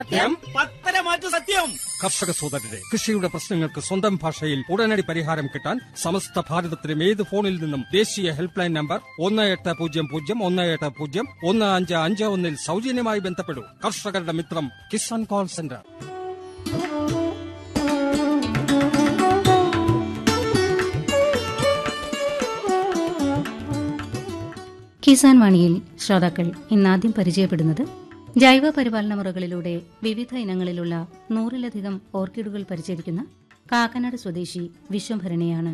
സത്യം പത്തര മാറ്റു സത്യം കർഷക സോദരരെ കൃഷിയുടെ പ്രശ്നങ്ങൾക്ക് സ്വന്തം ഭാഷയിൽ ഉടനടി പരിഹാരം കിട്ടാൻ സമസ്ത ഭാരതത്തിലും ഏത് ഫോണിൽ നിന്നും ദേശീയ ഹെൽപ്പ് ലൈൻ നമ്പർ ഒന്ന് എട്ട് പൂജ്യം പൂജ്യം ഒന്ന് എട്ട് പൂജ്യം ഒന്ന് അഞ്ച് അഞ്ച് ഒന്നിൽ സൗജന്യമായി ബന്ധപ്പെടൂ കർഷകരുടെ മിത്രം കിസാൻ കോൾ സെന്റർ കിസാൻ വാണിയിൽ ശ്രോതാക്കൾ ഇന്നാദ്യം പരിചയപ്പെടുന്നത് ജൈവ പരിപാലന മുറകളിലൂടെ വിവിധ ഇനങ്ങളിലുള്ള നൂറിലധികം ഓർക്കിഡുകൾ പരിചരിക്കുന്ന കാക്കനാട് സ്വദേശി വിശ്വംഭരണിയാണ്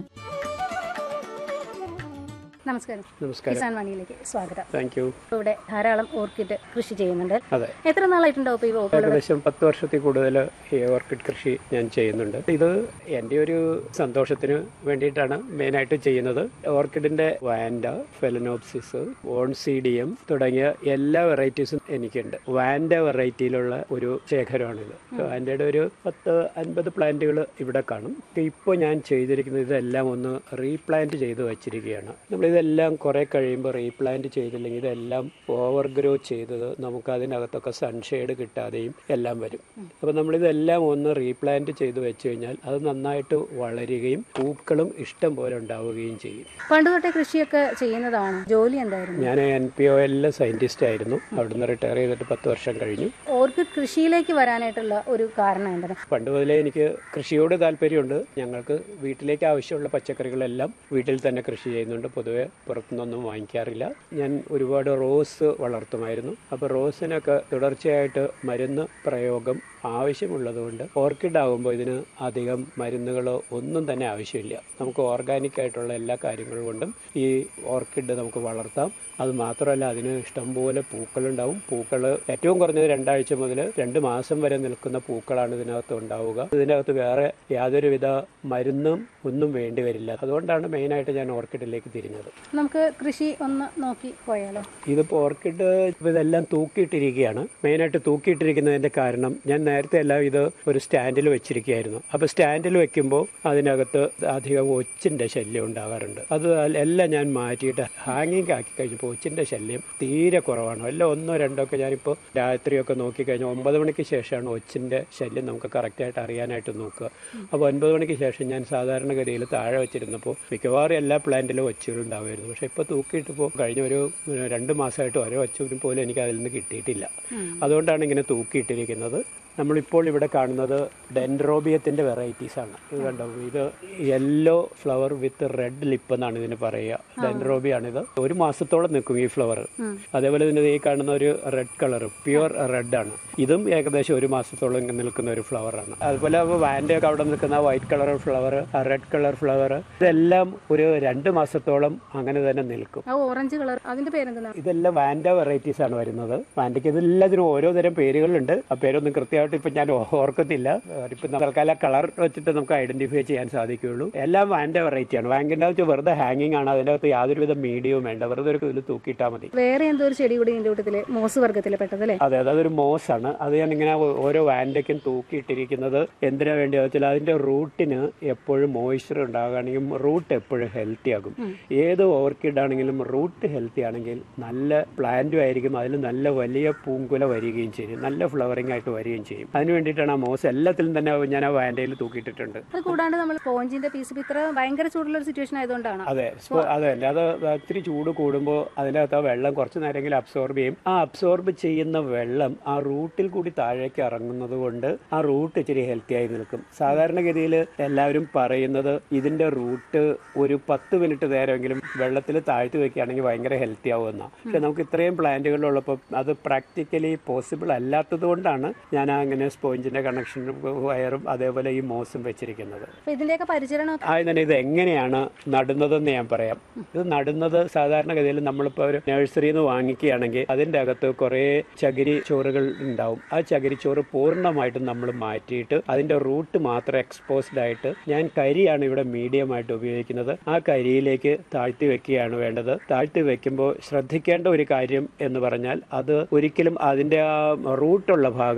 നമസ്കാരം നമസ്കാരം കിസാൻ വാണിയിലേക്ക് സ്വാഗതം താങ്ക് യു ഇവിടെ ധാരാളം ഓർക്കിഡ് കൃഷി ചെയ്യുന്നുണ്ട് അതെ എത്ര നാളായിട്ടുണ്ടോ ഇപ്പൊ ഈ ഓർക്കിഡ് ഏകദേശം പത്ത് വർഷത്തിൽ കൂടുതൽ ഈ ഓർക്കിഡ് കൃഷി ഞാൻ ചെയ്യുന്നുണ്ട് ഇത് എൻ്റെ ഒരു സന്തോഷത്തിന് വേണ്ടിയിട്ടാണ് മെയിനായിട്ട് ചെയ്യുന്നത് ഓർക്കിഡിന്റെ വാൻഡ ഫെലനോപ്സിസ് ഓൺസീഡിയം തുടങ്ങിയ എല്ലാ വെറൈറ്റീസും എനിക്കുണ്ട് വാൻഡ വെറൈറ്റിയിലുള്ള ഒരു ശേഖരമാണിത് വാൻഡയുടെ ഒരു പത്ത് അൻപത് പ്ലാന്റുകൾ ഇവിടെ കാണും ഇപ്പോൾ ഞാൻ ചെയ്തിരിക്കുന്നത് ഇതെല്ലാം ഒന്ന് റീപ്ലാന്റ് ചെയ്ത് വച്ചിരിക്കുകയാണ് നമ്മളിതെല്ലാം കുറെ കഴിയുമ്പോൾ റീപ്ലാന്റ് ചെയ്തില്ലെങ്കിൽ ഇതെല്ലാം ഓവർ ഗ്രോ ചെയ്തത് നമുക്ക് അതിനകത്തൊക്കെ സൺഷെയ്ഡ് കിട്ടാതെയും എല്ലാം വരും അപ്പോൾ നമ്മളിതെല്ലാം ഒന്ന് റീപ്ലാന്റ് ചെയ്ത് വെച്ച് കഴിഞ്ഞാൽ അത് നന്നായിട്ട് വളരുകയും പൂക്കളും ഇഷ്ടം പോലെ ഉണ്ടാവുകയും ചെയ്യും പണ്ട് തൊട്ടേ കൃഷിയൊക്കെ ചെയ്യുന്നതാണ് ജോലി എന്തായിരുന്നു ഞാൻ എൻ പി ഒ എല്ലിലെ സയന്റിസ്റ്റ് ആയിരുന്നു അവിടുന്ന് റിട്ടയർ ചെയ്തിട്ട് പത്ത് വർഷം കഴിഞ്ഞു ഓർക്കിഡ് കൃഷിയിലേക്ക് വരാനായിട്ടുള്ള ഒരു കാരണം എന്താണ് പണ്ട് മുതലേ എനിക്ക് കൃഷിയോട് താല്പര്യമുണ്ട് ഞങ്ങൾക്ക് വീട്ടിലേക്ക് ആവശ്യമുള്ള പച്ചക്കറികളെല്ലാം വീട്ടിൽ തന്നെ കൃഷി ചെയ്യുന്നുണ്ട് പൊതുവെ പുറത്തുനിന്നൊന്നും വാങ്ങിക്കാറില്ല ഞാൻ ഒരുപാട് റോസ് വളർത്തുമായിരുന്നു അപ്പോൾ റോസിനൊക്കെ തുടർച്ചയായിട്ട് മരുന്ന് പ്രയോഗം ആവശ്യമുള്ളതുകൊണ്ട് ഓർക്കിഡ് ആകുമ്പോൾ ഇതിന് അധികം മരുന്നുകളോ ഒന്നും തന്നെ ആവശ്യമില്ല നമുക്ക് ഓർഗാനിക് ആയിട്ടുള്ള എല്ലാ കാര്യങ്ങൾ കൊണ്ടും ഈ ഓർക്കിഡ് നമുക്ക് വളർത്താം അത് മാത്രമല്ല അതിന് ഇഷ്ടംപോലെ പൂക്കളുണ്ടാവും പൂക്കൾ ഏറ്റവും കുറഞ്ഞത് രണ്ടാഴ്ച മുതൽ രണ്ട് മാസം വരെ നിൽക്കുന്ന പൂക്കളാണ് ഇതിനകത്ത് ഉണ്ടാവുക ഇതിനകത്ത് വേറെ യാതൊരുവിധ മരുന്നും ഒന്നും വേണ്ടി വരില്ല അതുകൊണ്ടാണ് മെയിനായിട്ട് ഞാൻ ഓർക്കിഡിലേക്ക് തിരിഞ്ഞത് നമുക്ക് കൃഷി ഒന്ന് നോക്കി പോയാലോ ഇതിപ്പോൾ ഓർക്കിഡ് ഇതെല്ലാം തൂക്കിയിട്ടിരിക്കുകയാണ് മെയിനായിട്ട് തൂക്കിയിട്ടിരിക്കുന്നതിന്റെ കാരണം ഞാൻ നേരത്തെ എല്ലാം ഇത് ഒരു സ്റ്റാൻഡിൽ വെച്ചിരിക്കുകയായിരുന്നു അപ്പോൾ സ്റ്റാൻഡിൽ വെക്കുമ്പോൾ അതിനകത്ത് അധികം ഒച്ചിന്റെ ശല്യം ഉണ്ടാകാറുണ്ട് അത് എല്ലാം ഞാൻ മാറ്റിയിട്ട് ഹാങ്ങിങ് ആക്കി കഴിഞ്ഞപ്പോൾ ഒച്ചിന്റെ ശല്യം തീരെ കുറവാണ് എല്ലാം ഒന്നോ രണ്ടോ ഒക്കെ ഞാനിപ്പോൾ രാത്രിയൊക്കെ നോക്കിക്കഴിഞ്ഞാൽ ഒമ്പത് മണിക്ക് ശേഷമാണ് ഒച്ചിന്റെ ശല്യം നമുക്ക് കറക്റ്റായിട്ട് അറിയാനായിട്ട് നോക്കുക അപ്പോൾ ഒൻപത് മണിക്ക് ശേഷം ഞാൻ സാധാരണഗതിയിൽ താഴെ വെച്ചിരുന്നപ്പോൾ മിക്കവാറും എല്ലാ പ്ലാന്റിലും ഒച്ചുകൾ ഉണ്ടാവുമായിരുന്നു പക്ഷെ ഇപ്പോൾ തൂക്കിയിട്ടിപ്പോൾ കഴിഞ്ഞ ഒരു ഏഹ്, രണ്ട് മാസമായിട്ട് ഓരോ ഒച്ചും പോലും എനിക്ക് അതിൽ നിന്ന് കിട്ടിയിട്ടില്ല അതുകൊണ്ടാണ് ഇങ്ങനെ തൂക്കിയിട്ടിരിക്കുന്നത് നമ്മളിപ്പോൾ ഇവിടെ കാണുന്നത് ഡെൻഡ്രോബിയത്തിന്റെ വെറൈറ്റീസ് ആണ് ഇത് കണ്ടോ ഇത് yellow flower with red lip എന്നാണ് ഇതിന് പറയുക ഡെൻഡ്രോബിയാണിത് ഒരു മാസത്തോളം നിൽക്കും ഈ ഫ്ലവർ അതേപോലെ തന്നെ ഈ കാണുന്ന ഒരു റെഡ് കളർ പ്യുവർ റെഡ് ആണ് ഇതും ഏകദേശം ഒരു മാസത്തോളം ഇങ്ങനെ നിൽക്കുന്ന ഒരു ഫ്ലവർ ആണ് അതുപോലെ വാൻ്റെ ഒക്കെ അവിടെ നിൽക്കുന്ന white colour flower red colour flower ഇതെല്ലാം ഒരു രണ്ട് മാസത്തോളം അങ്ങനെ തന്നെ നിൽക്കും ആ ഓറഞ്ച് കളർ അതിന്റെ പേരെന്താണ് ഇതെല്ലാം വാൻഡ വെറൈറ്റീസ് ആണ് വരുന്നത് വാൻഡയ്ക്ക് ഇതെല്ലാത്തിനും ഓരോ തരം പേരുകളുണ്ട് ആ പേരൊന്നും കൃത്യമായിട്ട് ഇപ്പൊ ഞാൻ ഓർക്കുന്നില്ല ഇപ്പൊ തൽക്കാലം കളർ വെച്ചിട്ട് നമുക്ക് ഐഡന്റിഫൈ ചെയ്യാൻ സാധിക്കുകയുള്ളൂ എല്ലാം വാൻഡ വെറൈറ്റിയാണ് വാങ്കിന്റെ അകത്ത് വെറുതെ ഹാങ്ങിങ് ആണ് അതിനകത്ത് യാതൊരുവിധ മീഡിയവും വേണ്ട വെറുതെ ഒരു ഇതിൽ തൂക്കിയിട്ടാൽ മതി വേറെ എന്തോ ഒരു ചെടി കൂടി ഇതിന്റെ കൂട്ടത്തില് മോസ് വർഗത്തില് പെട്ടതല്ലേ അതെ അതെ അതൊരു മോസ് ആണ് അത് ഞാൻ ഇങ്ങനെ ഓരോ വാൻഡയ്ക്കും തൂക്കിയിട്ടിരിക്കുന്നത് എന്തിനാ വേണ്ടി വെച്ചാൽ അതിന്റെ റൂട്ടിന് എപ്പോഴും മോയ്സ്ചർ ഉണ്ടാകുകയാണെങ്കിൽ റൂട്ട് എപ്പോഴും ഹെൽത്തി ആകും ഏത് ഓർക്കിഡ് ആണെങ്കിലും റൂട്ട് ഹെൽത്തി ആണെങ്കിൽ നല്ല പ്ലാന്റും ആയിരിക്കും അതിൽ നല്ല വലിയ പൂങ്കുല വരികയും ചെയ്യും നല്ല ഫ്ലവറിംഗ് ആയിട്ട് വരികയും ചെയ്യും അതിന് വേണ്ടിയിട്ടാണ് ആ മോസ് എല്ലാത്തിലും തന്നെ ഞാൻ ആ വാൻഡയിൽ തൂക്കിയിട്ടിട്ടുണ്ട് അത് കൂടാണ്ട് നമ്മൾ സ്പോഞ്ചിന്റെ പീസ് ഇത്ര ഭയങ്കര ചൂടുള്ള ഒരു സിറ്റുവേഷൻ ആയതുകൊണ്ടാണ് അതെ സ്പോ- അതെ അല്ല അത് ഇത്തിരി ചൂട് കൂടുമ്പോൾ അതിനകത്ത് ആ വെള്ളം കുറച്ച് നേരമെങ്കിലും അബ്സോർബ് ചെയ്യും ആ അബ്സോർബ് ചെയ്യുന്ന വെള്ളം ആ റൂട്ടിൽ കൂടി താഴേക്ക് ഇറങ്ങുന്നത് കൊണ്ട് ആ റൂട്ട് ഇച്ചിരി ഹെൽത്തി ആയി നിൽക്കും സാധാരണഗതിയിൽ എല്ലാവരും പറയുന്നത് ഇതിന്റെ റൂട്ട് ഒരു പത്ത് മിനിറ്റ് നേരമെങ്കിലും വെള്ളത്തിൽ താഴ്ത്തി വെക്കുകയാണെങ്കിൽ ഭയങ്കര ഹെൽത്തി ആവുമെന്നാണ് പക്ഷെ നമുക്ക് ഇത്രയും പ്ലാന്റുകളുള്ളപ്പോൾ അത് പ്രാക്ടിക്കലി പോസിബിൾ അല്ലാത്തത് കൊണ്ടാണ് ഞാൻ അങ്ങനെ സ്പോഞ്ചിന്റെ കണക്ഷൻ വയറും അതേപോലെ ഈ മോസും വെച്ചിരിക്കുന്നത് അപ്പൊ ഇതിന്റെയൊക്കെ പരിചരണം ആദ്യം തന്നെ ഇത് എങ്ങനെയാണ് നടുന്നതെന്ന് ഞാൻ പറയാം ഇത് നടുന്നത് സാധാരണഗതിയിൽ നമ്മളിപ്പോൾ ഒരു നഴ്സറിയിൽ നിന്ന് വാങ്ങിക്കുകയാണെങ്കിൽ അതിൻ്റെ അകത്ത് കുറേ ചകിരി ചോറുകൾ ഉണ്ടാവും ആ ചകിരിച്ചോറ് പൂർണ്ണമായിട്ടും നമ്മൾ മാറ്റിയിട്ട് അതിൻ്റെ റൂട്ട് മാത്രം എക്സ്പോസ്ഡ് ആയിട്ട് ഞാൻ കരിയാണ് ഇവിടെ മീഡിയം ആയിട്ട് ഉപയോഗിക്കുന്നത് ആ കരിയിലേക്ക് താഴ്ത്തി വെക്കുകയാണ് വേണ്ടത് താഴ്ത്തി വെക്കുമ്പോൾ ശ്രദ്ധിക്കേണ്ട ഒരു കാര്യം എന്ന് പറഞ്ഞാൽ അത് ഒരിക്കലും അതിൻ്റെ ആ റൂട്ടുള്ള ഭാഗം കരി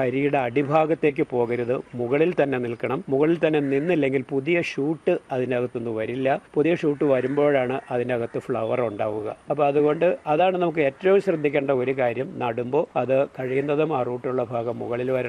തരിയുടെ അടിഭാഗത്തേക്ക് പോകരുത് മുകളിൽ തന്നെ നിൽക്കണം മുകളിൽ തന്നെ നിന്നില്ലെങ്കിൽ പുതിയ ഷൂട്ട് അതിനകത്തുനിന്ന് വരില്ല പുതിയ ഷൂട്ട് വരുമ്പോഴാണ് അതിനകത്ത് ഫ്ലവർ ഉണ്ടാവുക അപ്പോൾ അതുകൊണ്ട് അതാണ് നമുക്ക് ഏറ്റവും ശ്രദ്ധിക്കേണ്ട ഒരു കാര്യം നടുമ്പോൾ അത് കഴിയുന്നതും ആ റൂട്ടുള്ള ഭാഗം മുകളിൽ വരണം